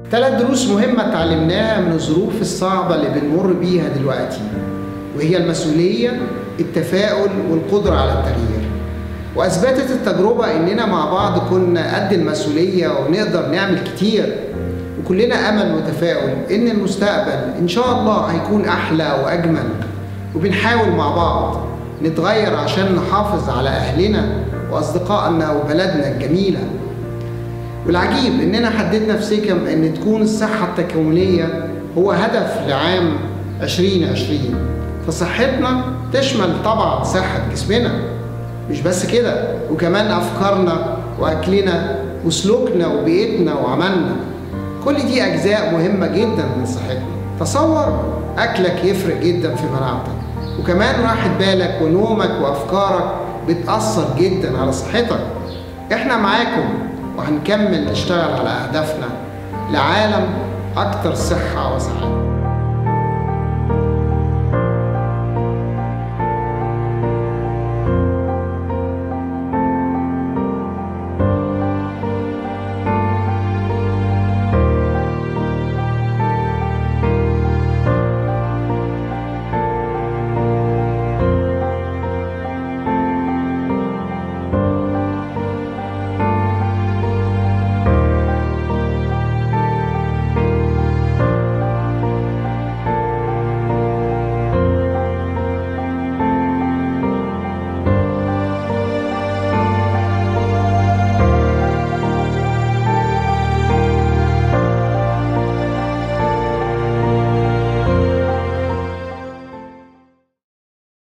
ثلاث دروس مهمة اتعلمناها من الظروف الصعبة اللي بنمر بيها دلوقتي وهي المسؤولية التفاؤل والقدرة على التغيير وأثبتت التجربة إننا مع بعض كنا قد المسؤولية ونقدر نعمل كتير وكلنا أمل وتفاؤل إن المستقبل إن شاء الله هيكون أحلى وأجمل وبنحاول مع بعض نتغير عشان نحافظ على أهلنا وأصدقائنا وبلدنا الجميلة والعجيب إننا حددنا في سيكم إن تكون الصحة التكاملية هو هدف لعام 2020 فصحتنا تشمل طبعا صحة جسمنا مش بس كده وكمان أفكارنا وأكلنا وسلوكنا وبيئتنا وعملنا كل دي أجزاء مهمة جدا من صحتنا تصور أكلك يفرق جدا في مناعتك وكمان راحة بالك ونومك وأفكارك بتأثر جدا على صحتك احنا معاكم وهنكمل نشتغل على أهدافنا لعالم أكثر صحة وسعادة